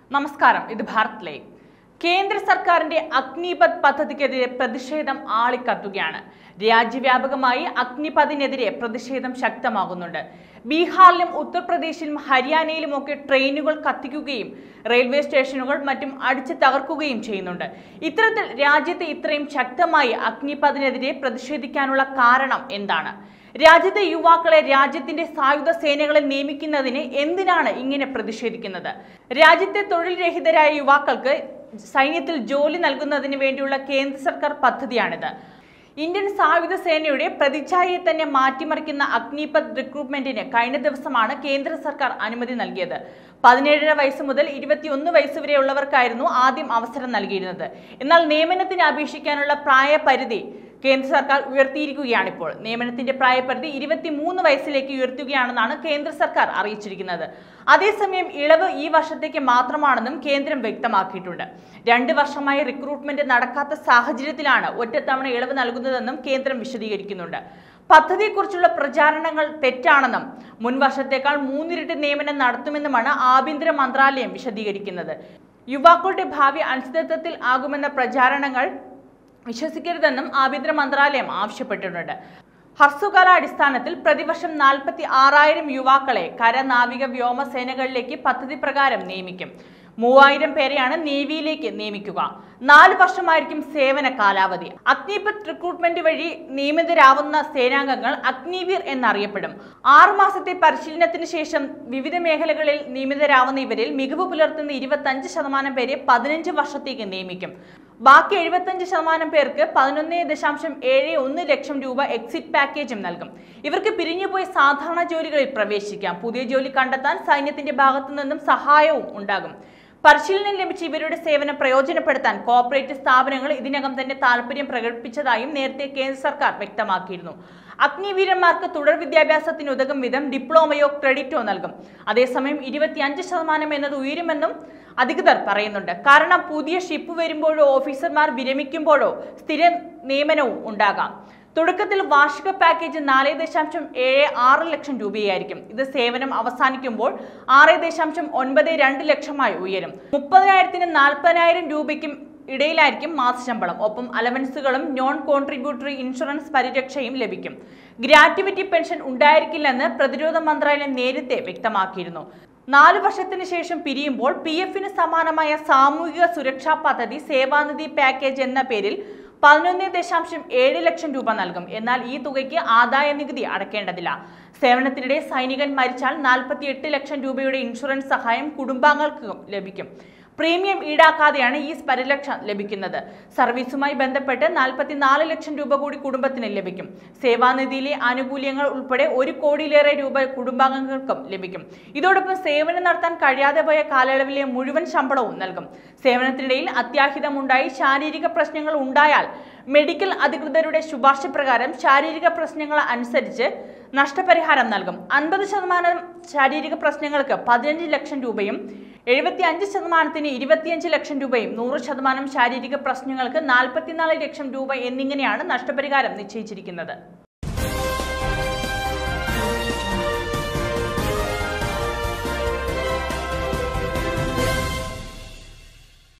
നമസ്കാരം ഇത് ഭാരത് ലൈവ് കേന്ദ്ര സർക്കാരിന്റെ അഗ്നിപത് പദ്ധതിക്കെതിരെ പ്രതിഷേധം ആളിക്കത്തുകയാണ് രാജ്യവ്യാപകമായി അഗ്നിപഥിനെതിരെ പ്രതിഷേധം ശക്തമാകുന്നുണ്ട് ബീഹാറിലും ഉത്തർപ്രദേശിലും ഹരിയാനയിലുമൊക്കെ ട്രെയിനുകൾ കത്തിക്കുകയും റെയിൽവേ സ്റ്റേഷനുകൾ മറ്റും അടിച്ചു തകർക്കുകയും ചെയ്യുന്നുണ്ട് ഇത്തരത്തിൽ രാജ്യത്ത് ഇത്രയും ശക്തമായി അഗ്നിപഥിനെതിരെ പ്രതിഷേധിക്കാനുള്ള കാരണം എന്താണ് രാജ്യത്തെ യുവാക്കളെ രാജ്യത്തിന്റെ സായുധ സേനകളിൽ നിയമിക്കുന്നതിന് എന്തിനാണ് ഇങ്ങനെ പ്രതിഷേധിക്കുന്നത് രാജ്യത്തെ തൊഴിൽ രഹിതരായ യുവാക്കൾക്ക് സൈന്യത്തിൽ ജോലി നൽകുന്നതിന് വേണ്ടിയുള്ള കേന്ദ്ര സർക്കാർ പദ്ധതിയാണിത് ഇന്ത്യൻ സായുധ സേനയുടെ പ്രതിച്ഛായയെ തന്നെ മാറ്റിമറിക്കുന്ന അഗ്നിപത് റിക്രൂട്ട്മെന്റിന് കഴിഞ്ഞ ദിവസമാണ് കേന്ദ്ര സർക്കാർ അനുമതി നൽകിയത് പതിനേഴര വയസ്സ് മുതൽ ഇരുപത്തിയൊന്ന് വയസ്സ് വരെയുള്ളവർക്കായിരുന്നു ആദ്യം അവസരം നൽകിയിരുന്നത് എന്നാൽ നിയമനത്തിന് അപേക്ഷിക്കാനുള്ള പ്രായപരിധി കേന്ദ്ര സർക്കാർ ഉയർത്തിയിരിക്കുകയാണിപ്പോൾ നിയമനത്തിന്റെ പ്രായപരിധി ഇരുപത്തിമൂന്ന് വയസ്സിലേക്ക് ഉയർത്തുകയാണെന്നാണ് കേന്ദ്ര സർക്കാർ അറിയിച്ചിരിക്കുന്നത് അതേസമയം ഇളവ് ഈ വർഷത്തേക്ക് മാത്രമാണെന്നും കേന്ദ്രം വ്യക്തമാക്കിയിട്ടുണ്ട് രണ്ട് വർഷമായി റിക്രൂട്ട്മെന്റ് നടക്കാത്ത സാഹചര്യത്തിലാണ് ഒറ്റത്തവണ ഇളവ് നൽകുന്നതെന്നും കേന്ദ്രം വിശദീകരിക്കുന്നുണ്ട് പദ്ധതിയെക്കുറിച്ചുള്ള പ്രചാരണങ്ങൾ തെറ്റാണെന്നും മുൻ വർഷത്തേക്കാൾ മൂന്നിരട്ടി നിയമനം നടത്തുമെന്നുമാണ് ആഭ്യന്തര മന്ത്രാലയം വിശദീകരിക്കുന്നത് യുവാക്കളുടെ ഭാവി അനിശ്ചിതത്വത്തിൽ ആകുമെന്ന പ്രചാരണങ്ങൾ വിശ്വസിക്കരുതെന്നും ആഭ്യന്തര മന്ത്രാലയം ആവശ്യപ്പെട്ടിട്ടുണ്ട് ഹർസുകാല അടിസ്ഥാനത്തിൽ പ്രതിവർഷം നാൽപ്പത്തി ആറായിരം യുവാക്കളെ കര നാവിക വ്യോമ സേനകളിലേക്ക് പദ്ധതി പ്രകാരം നിയമിക്കും മൂവായിരം പേരെയാണ് നേവിയിലേക്ക് നിയമിക്കുക നാല് വർഷമായിരിക്കും സേവന കാലാവധി അഗ്നിപത് റിക്രൂട്ട്മെന്റ് വഴി നിയമിതരാവുന്ന സേനാംഗങ്ങൾ അഗ്നിവീർ എന്നറിയപ്പെടും ആറു മാസത്തെ പരിശീലനത്തിന് ശേഷം വിവിധ മേഖലകളിൽ നിയമിതരാവുന്ന ഇവരിൽ മികവ് പുലർത്തുന്ന ഇരുപത്തഞ്ച് ശതമാനം പേരെ പതിനഞ്ച് വർഷത്തേക്ക് നിയമിക്കും ബാക്കി എഴുപത്തഞ്ച് ശതമാനം പേർക്ക് പതിനൊന്ന് ദശാംശം ഏഴ് ഒന്ന് ലക്ഷം രൂപ എക്സിറ്റ് പാക്കേജും നൽകും ഇവർക്ക് പിരിഞ്ഞുപോയി സാധാരണ ജോലികളിൽ പ്രവേശിക്കാം പുതിയ ജോലി കണ്ടെത്താൻ സൈന്യത്തിന്റെ ഭാഗത്തു നിന്നും സഹായവും ഉണ്ടാകും പരിശീലനം ലഭിച്ച ഇവരുടെ സേവനം പ്രയോജനപ്പെടുത്താൻ കോർപ്പറേറ്റ് സ്ഥാപനങ്ങൾ ഇതിനകം തന്നെ താല്പര്യം പ്രകടിപ്പിച്ചതായും നേരത്തെ കേന്ദ്ര സർക്കാർ വ്യക്തമാക്കിയിരുന്നു അഗ്നിവീരന്മാർക്ക് തുടർ വിദ്യാഭ്യാസത്തിന് ഉതകും വിധം ഡിപ്ലോമയോ ക്രെഡിറ്റോ നൽകും അതേസമയം ഇരുപത്തിയഞ്ച് ശതമാനം എന്നത് ഉയരുമെന്നും അധികൃതർ പറയുന്നുണ്ട് കാരണം പുതിയ ഷിപ്പ് വരുമ്പോഴോ ഓഫീസർമാർ വിരമിക്കുമ്പോഴോ സ്ഥിര നിയമനവും ഉണ്ടാകാം തുടക്കത്തിൽ വാർഷിക പാക്കേജ് നാല് ദശാംശം ഏഴ് ആറ് ലക്ഷം രൂപയായിരിക്കും ഇത് സേവനം അവസാനിക്കുമ്പോൾ ആറ് ദശാംശം ഒൻപത് രണ്ട് ലക്ഷമായി ഉയരും മുപ്പതിനായിരത്തിന് നാൽപ്പതിനായിരം രൂപയ്ക്കും ഇടയിലായിരിക്കും മാസശമ്പളം ഒപ്പം അലവൻസുകളും നോൺ കോൺട്രിബ്യൂട്ടറി ഇൻഷുറൻസ് പരിരക്ഷയും ലഭിക്കും ഗ്രാറ്റുവിറ്റി പെൻഷൻ ഉണ്ടായിരിക്കില്ലെന്ന് പ്രതിരോധ മന്ത്രാലയം നേരത്തെ വ്യക്തമാക്കിയിരുന്നു നാല് വർഷത്തിന് ശേഷം പിരിയുമ്പോൾ പി എഫിന് സമാനമായ സാമൂഹിക സുരക്ഷാ പദ്ധതി സേവാനിധി പാക്കേജ് എന്ന പേരിൽ പതിനൊന്ന് ദശാംശം ഏഴ് ലക്ഷം രൂപ നൽകും എന്നാൽ ഈ തുകയ്ക്ക് ആദായ നികുതി അടയ്ക്കേണ്ടതില്ല സേവനത്തിനിടെ സൈനികൻ മരിച്ചാൽ നാൽപ്പത്തി എട്ട് ലക്ഷം രൂപയുടെ ഇൻഷുറൻസ് സഹായം കുടുംബാംഗങ്ങൾക്ക് ലഭിക്കും പ്രീമിയം ഈടാക്കാതെയാണ് ഈ പരിരക്ഷ ലഭിക്കുന്നത് സർവീസുമായി ബന്ധപ്പെട്ട് നാൽപ്പത്തിനാല് ലക്ഷം രൂപ കൂടി കുടുംബത്തിന് ലഭിക്കും സേവാനിധിയിലെ ആനുകൂല്യങ്ങൾ ഉൾപ്പെടെ ഒരു കോടിയിലേറെ രൂപ കുടുംബാംഗങ്ങൾക്കും ലഭിക്കും ഇതോടൊപ്പം സേവനം നടത്താൻ കഴിയാതെ പോയ കാലയളവിലെ മുഴുവൻ ശമ്പളവും നൽകും സേവനത്തിനിടയിൽ അത്യാഹിതമുണ്ടായി ശാരീരിക പ്രശ്നങ്ങൾ ഉണ്ടായാൽ മെഡിക്കൽ അധികൃതരുടെ ശുപാർശ പ്രകാരം ശാരീരിക പ്രശ്നങ്ങൾ അനുസരിച്ച് നഷ്ടപരിഹാരം നൽകും അൻപത് ശതമാനം ശാരീരിക പ്രശ്നങ്ങൾക്ക് പതിനഞ്ച് ലക്ഷം രൂപയും എഴുപത്തി അഞ്ച് ശതമാനത്തിന് ഇരുപത്തിയഞ്ച് ലക്ഷം രൂപയും നൂറ് ശതമാനം ശാരീരിക പ്രശ്നങ്ങൾക്ക് നാൽപ്പത്തിനാല് ലക്ഷം രൂപ എന്നിങ്ങനെയാണ് നഷ്ടപരിഹാരം നിശ്ചയിച്ചിരിക്കുന്നത്